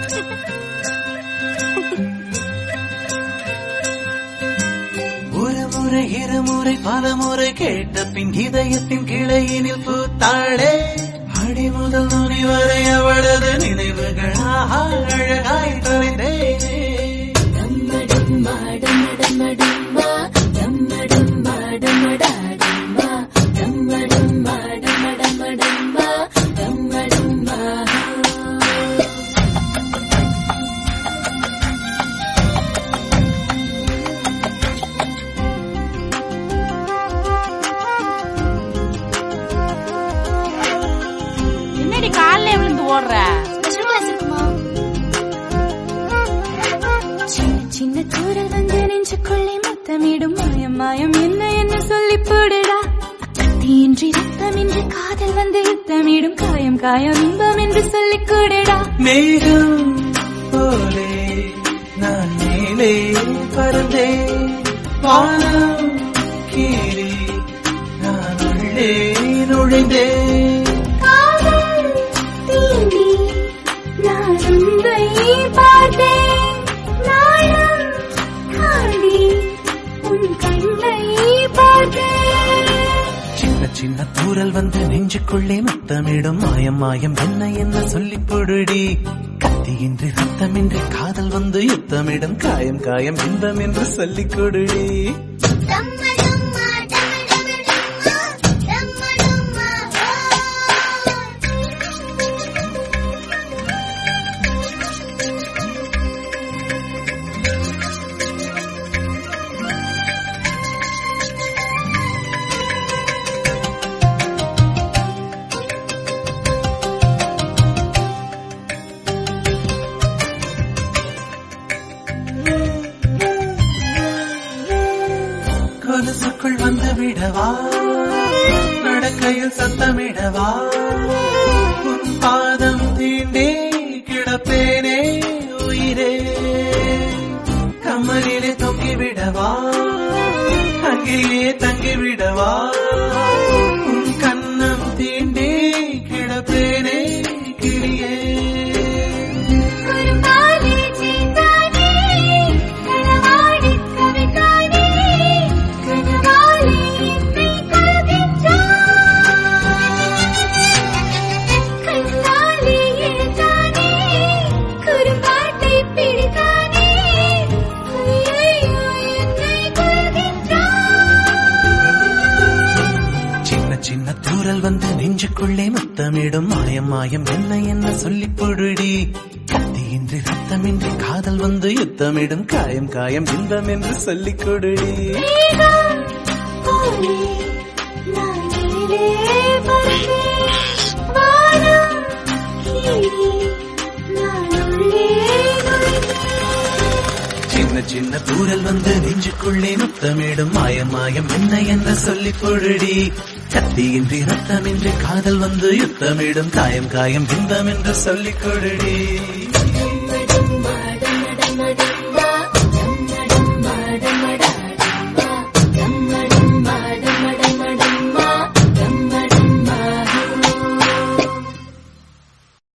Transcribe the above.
ஒரு முறை இருமுறை பல முறை கேட்ட பின் இதயத்தின் கிளையினில் பூத்தாளே அடி முதல் நுனி வரை அவளது நினைவுகள் ஆஹா அழகாய் தொலைந்தேனே என்னடி காலைல விழுந்து ஓடுற ஸ்பெஷல் கிளாஸ் இருக்குமா சின்ன சின்ன தூரல் வந்து நெஞ்சுக்குள்ளே முத்தமிடும் மாயம் மாயம் என்ன என்ன சொல்லி போடுடா கத்தியின்றி ரத்தமின்றி காதல் வந்து யுத்தமிடும் காயம் காயம் இன்பம் என்று சொல்லிக் கூடுடா மேகம் போலே நான் மேலே பறந்தே வானம் கீறி நான் உள்ளே நுழைந்தேன் காதல் தீண்டி நான் உன்னை பார்த்தேன் நாளும் காடி உன் கண்ணை பார்த்தேன் சின்ன சின்ன தூரல் வந்து நெஞ்சுக்குள்ளே முத்தமிடும் மாயம் மாயம் என்ன என்ன சொல்லி பொடுடி கத்தியின்றி ரத்தமின்றி காதல் வந்து யுத்தமிடும் காயம் காயம் இன்பம் என்று சொல்லிக் கொடுடி கொலுசுக்குள் வந்து விடவா நடக்கையில் சத்தமிடவா உன் பாதம் தீண்டே கிடப்பேனே உயிரே கமலிலே தொங்கி விடவா அங்கேயே தங்கி விடவா உன் கண்ணம் தீண்டே கிடப்பேனே கிளியே குறும்பாலே சீதானே களவாடி கவிதானே கனவாலே என்னை கருதின்றாய் கண்ணாலே எழுதானே குறும்பாட்டை பிடித்தானே ஐயையோ என்னை கருதின்றாய் சின்ன சின்ன தூரல் வந்து நெஞ்சுக்குள்ளே முத்தமிடும் மாயம் மாயம் என்ன என்ன சொல்லி பொடுடி கத்தியின்றி ரத்தமின்றி காதல் வந்து யுத்தமிடும் காயம் காயம் இன்பம் என்று சொல்லிக் கொடுடி மேகம் போலே நான் மேலே பறந்தேன். வானம் கீழே நான் உள்ளே நுழைந்தேன். சின்ன சின்ன தூரல் வந்து நெஞ்சுக்குள்ளே முத்தமிடும் மாயம் மாயம் என்ன என்ன சொல்லி பொடுடி கத்தியின்றி ரத்தமின்றி காதல் வந்து யுத்தமிடும் காயம் காயம் இன்பம் என்று சொல்லிக் கொடுடி